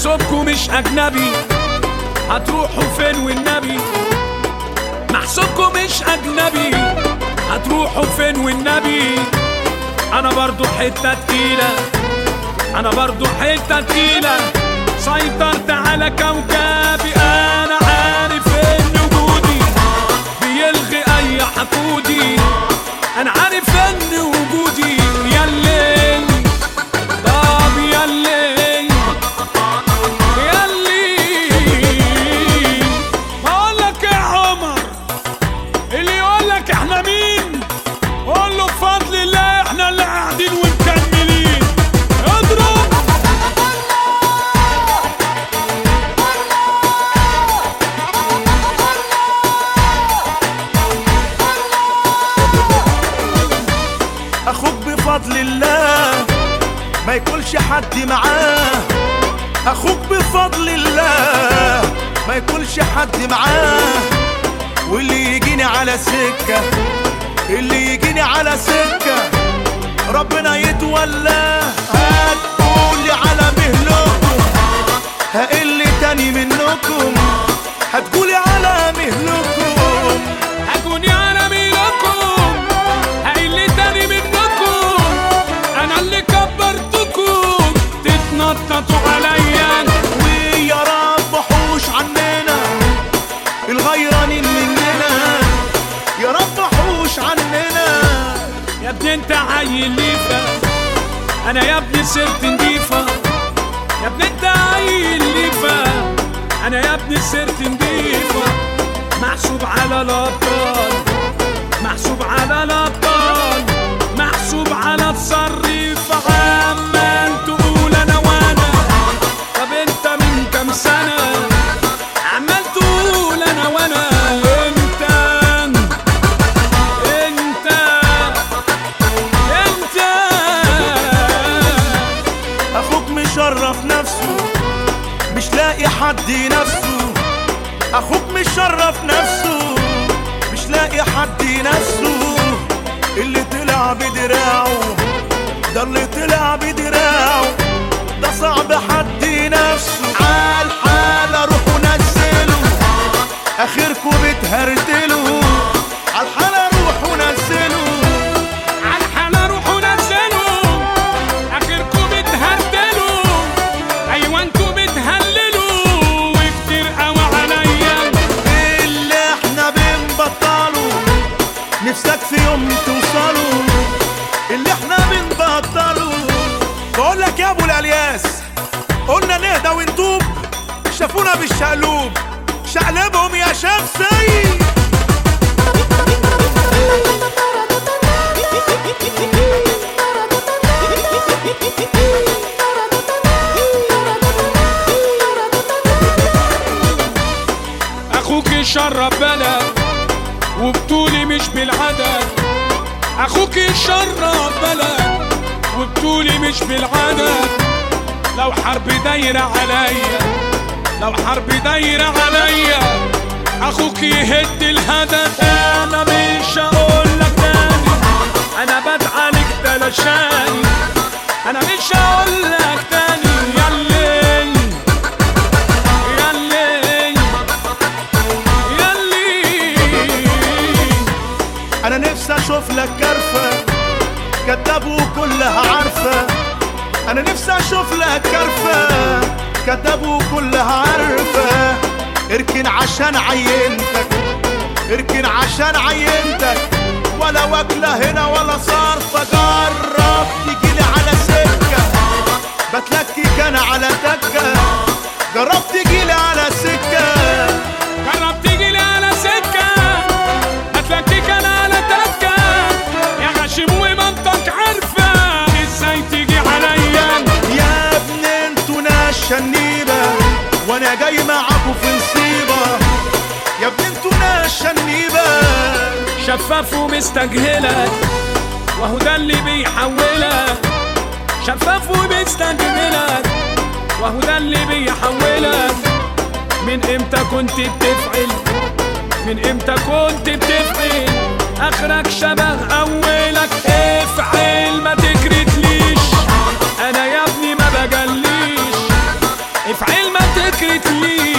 محسوبكم مش اجنبي هتروحوا فين والنبي محسوبكم مش اجنبي هتروحوا فين والنبي انا برضو حتة تقيلة انا برضو حتة تقيلة سيطرت على كوكبي انا عارف ان وجودي بيلغي اي حقودي انا عارف ان وجودي ياللي طب ياللي ياللي بقولك يا عمر اللي يقولك احنا مين قول له بفضل الله احنا اللي قاعدين ومكملين اضرب اخوك بفضل الله ما يكونش حد معاه اخوك بفضل الله ما يكونش حد معاه واللي يجيني على سكة اللي يجيني على سكة ربنا يتولى هتقولي على مهلكم هقل تاني منكم هتقولي على مهلكم هكوني على ميلكم هقل تاني منكم انا اللي كبرتكم تتنططوا عليا ويا رب حوش عننا الغيرانين مننا يا رب حوش عننا يا ابني انت عيل ليفة انا يا ابني صرت نضيفة يا ابني انت عيل ليفة انا يا ابني صرت نضيفة محسوب على الابطال محسوب على الابطال محسوب على الصريف عمال تقول انا وانا طب انت من كام سنة عمال تقول انا وانا انت انت انت اخوك مشرف نفسه مش لاقي حد نفسه اخوك مشرف نفسه مش لاقي حد نفسه اللي طلع بدراعه ده اللي طلع بدراعه ده صعب حد نفسه عال حال اروح ونزله اخركم بتهرتلوا عالحال اروح ونزله عالحالة روحوا نزلوا اخركم بتهدلوا ايوه انتوا بتهللوا وكتير قوي عليا اللي احنا بنبطله نفسك في يوم توصلوا اللي احنا بنبطله بقول لك يا ابو الالياس قلنا نهدى ونتوب شافونا بالشقلوب شقلبهم يا شمسي اخوك يشرب بلد وبطولي مش بالعدد اخوك يشرب بلد وبطولي مش بالعدد لو حرب دايرة عليا لو حرب دايرة عليا اخوك يهد الهدف انا مش هقول لك تاني انا بدعلك تلاشاني انا مش هقول لك تاني ياللي ياللي ياللي انا نفسي اشوف لك كرفة كداب وكلها عارفة انا نفسي اشوف لك كرفة كداب وكلها عارفة اركن عشان عينتك اركن عشان عينتك ولا واكلة هنا ولا صارفة جرب تجيلي على سكة بتلكك انا على تكة جرب تجيلي على سكة جرب تيجي لي على سكة هتلكيك انا على تكة يا غشيم ومنطق عارفة ازاي تيجي عليا يا ابن انتوا ناس شنيبة وانا جاي معاكوا في نصيبة يا ابن انتوا ناس شنيبة شفاف ومستجهلك وهو ده اللي بيحولك شفاف ومستجهلك وهو ده اللي بيحولك من امتى كنت بتفعل من امتى كنت بتفعل اخرك شبه اولك افعل ما تكرتليش انا يا ابني ما بجليش افعل قالت لي